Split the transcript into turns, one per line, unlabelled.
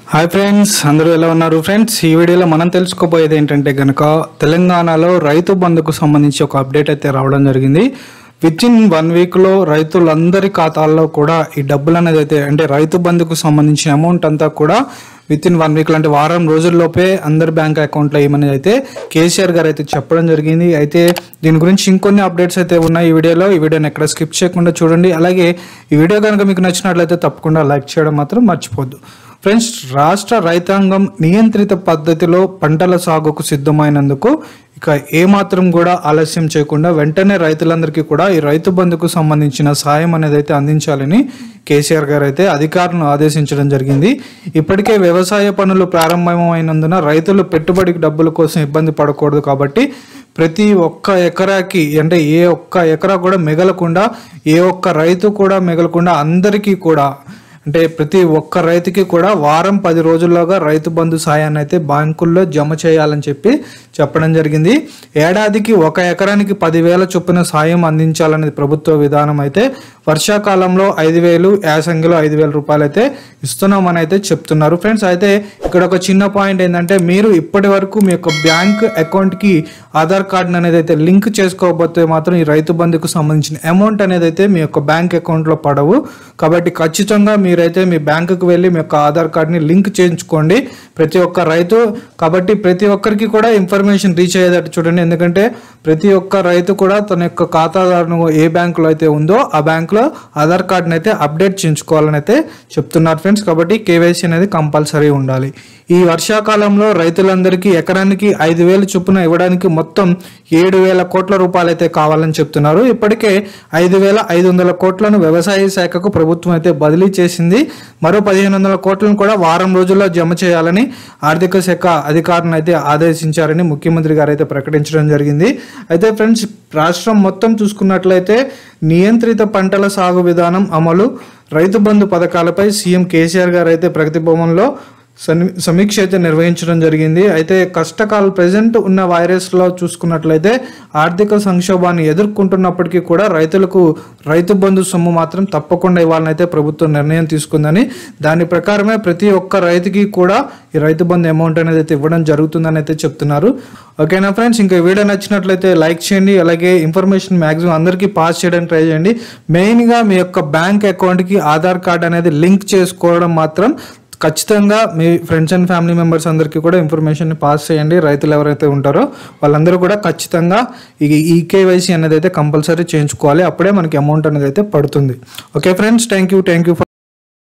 hi friends అందరూ ఎలా ఉన్నారు ఫ్రెండ్స్ ఈ వీడియోలో మనం తెలుసుకోబోయేది ఏంటంటే కనుక తెలంగాణలో రైతు బంధుకు సంబంధించి ఒక అప్డేట్ అయితే రావడం జరిగింది విత్ ఇన్ వన్ వీక్లో రైతులందరి ఖాతాల్లో కూడా ఈ డబ్బులు అనేది అయితే అంటే రైతు బంధుకు సంబంధించిన అమౌంట్ అంతా కూడా విత్ ఇన్ వన్ వీక్లో అంటే వారం రోజుల్లోపే అందరి బ్యాంక్ అకౌంట్లో ఏమనేది అయితే కేసీఆర్ గారు అయితే చెప్పడం జరిగింది అయితే దీని గురించి ఇంకొన్ని అప్డేట్స్ అయితే ఉన్నాయి ఈ వీడియోలో ఈ వీడియోని ఎక్కడ స్కిప్ చేయకుండా చూడండి అలాగే ఈ వీడియో కనుక మీకు నచ్చినట్లయితే తప్పకుండా లైక్ చేయడం మాత్రం మర్చిపోద్దు ఫ్రెండ్స్ రాష్ట్ర రైతాంగం నియంత్రిత పద్ధతిలో పంటల సాగుకు సిద్ధమైనందుకు ఇక ఏమాత్రం కూడా ఆలస్యం చేయకుండా వెంటనే రైతులందరికీ కూడా ఈ రైతు బంధుకు సంబంధించిన సాయం అనేది అయితే అందించాలని కేసీఆర్ గారు అయితే అధికారులను ఆదేశించడం జరిగింది ఇప్పటికే వ్యవసాయ పనులు ప్రారంభమైనందున రైతులు పెట్టుబడి డబ్బుల కోసం ఇబ్బంది పడకూడదు కాబట్టి ప్రతి ఒక్క ఎకరాకి అంటే ఏ ఒక్క ఎకరా కూడా మిగలకుండా ఏ ఒక్క రైతు కూడా మిగలకుండా అందరికీ కూడా అంటే ప్రతి ఒక్క రైతుకి కూడా వారం పది రోజుల్లోగా రైతు బంధు సాయాన్ని అయితే బ్యాంకుల్లో జమ చేయాలని చెప్పి చెప్పడం జరిగింది ఏడాదికి ఒక ఎకరానికి పదివేల చొప్పున సాయం అందించాలనేది ప్రభుత్వ విధానం అయితే వర్షాకాలంలో ఐదు వేలు యాసంగిలో ఐదు వేల రూపాయలు అయితే ఇస్తున్నామని అయితే చెప్తున్నారు ఫ్రెండ్స్ అయితే ఇక్కడ ఒక చిన్న పాయింట్ ఏంటంటే మీరు ఇప్పటి వరకు మీ యొక్క బ్యాంక్ అకౌంట్కి ఆధార్ కార్డు అనేది అయితే లింక్ చేసుకోకపోతే మాత్రం ఈ రైతు బంధుకు సంబంధించిన అమౌంట్ అనేది అయితే మీ యొక్క బ్యాంక్ అకౌంట్లో పడవు కాబట్టి ఖచ్చితంగా మీరైతే మీ బ్యాంకుకి వెళ్ళి మీ యొక్క ఆధార్ కార్డ్ని లింక్ చేయించుకోండి ప్రతి ఒక్క రైతు కాబట్టి ప్రతి ఒక్కరికి కూడా ఇన్ఫర్మేషన్ రీచ్ అయ్యేటట్టు చూడండి ఎందుకంటే ప్రతి ఒక్క రైతు కూడా తన యొక్క ఖాతాదారును ఏ బ్యాంకులో అయితే ఉందో ఆ బ్యాంకులో ఆధార్ కార్డుని అయితే అప్డేట్ చేయించుకోవాలని అయితే చెప్తున్నారు ఫ్రెండ్స్ కాబట్టి కేవైసీ అనేది కంపల్సరీ ఉండాలి ఈ వర్షాకాలంలో రైతులందరికీ ఎకరానికి ఐదు వేలు చొప్పున ఇవ్వడానికి మొత్తం ఏడు వేల కోట్ల రూపాయలు అయితే కావాలని చెప్తున్నారు ఇప్పటికే ఐదు వేల ఐదు వందల కోట్లను వ్యవసాయ శాఖకు ప్రభుత్వం అయితే బదిలీ చేసింది మరో పదిహేను వందల కోట్లను కూడా వారం రోజుల్లో జమ చేయాలని ఆర్థిక శాఖ అధికారులను అయితే ఆదేశించారని ముఖ్యమంత్రి గారు అయితే ప్రకటించడం జరిగింది అయితే ఫ్రెండ్స్ రాష్ట్రం మొత్తం చూసుకున్నట్లయితే నియంత్రిత పంటల సాగు విధానం అమలు రైతు బంధు పథకాలపై సీఎం కేసీఆర్ గారు అయితే ప్రగతి భవన్లో సని- సమీక్ష అయితే నిర్వహించడం జరిగింది అయితే కష్టకాల ప్రజెంట్ ఉన్న వైరస్లో చూసుకున్నట్లయితే ఆర్థిక సంక్షోభాన్ని ఎదుర్కొంటున్నప్పటికీ కూడా రైతులకు రైతు బంధు సొమ్ము మాత్రం తప్పకుండా ఇవ్వాలని అయితే ప్రభుత్వం నిర్ణయం తీసుకుందని దాని ప్రకారమే ప్రతి ఒక్క రైతుకి కూడా ఈ రైతు బంధు అమౌంట్ అనేది అయితే ఇవ్వడం జరుగుతుందని అయితే చెప్తున్నారు ఓకేనా ఫ్రెండ్స్ ఇంకా ఈ వీడియో నచ్చినట్లయితే లైక్ చేయండి అలాగే ఇన్ఫర్మేషన్ మ్యాక్సిమం అందరికీ పాస్ చేయడానికి ట్రై చేయండి మెయిన్గా మీ యొక్క బ్యాంక్ అకౌంట్కి ఆధార్ కార్డ్ అనేది లింక్ చేసుకోవడం మాత్రం ఖచ్చితంగా మీ ఫ్రెండ్స్ అండ్ ఫ్యామిలీ మెంబర్స్ అందరికీ కూడా ఇన్ఫర్మేషన్ పాస్ చేయండి రైతులు ఎవరైతే ఉంటారో వాళ్ళందరూ కూడా ఖచ్చితంగా ఈ ఈ కేవైసీ అనేది అయితే కంపల్సరీ చేయించుకోవాలి అప్పుడే మనకి అమౌంట్ అనేది అయితే పడుతుంది okay friends thank you thank you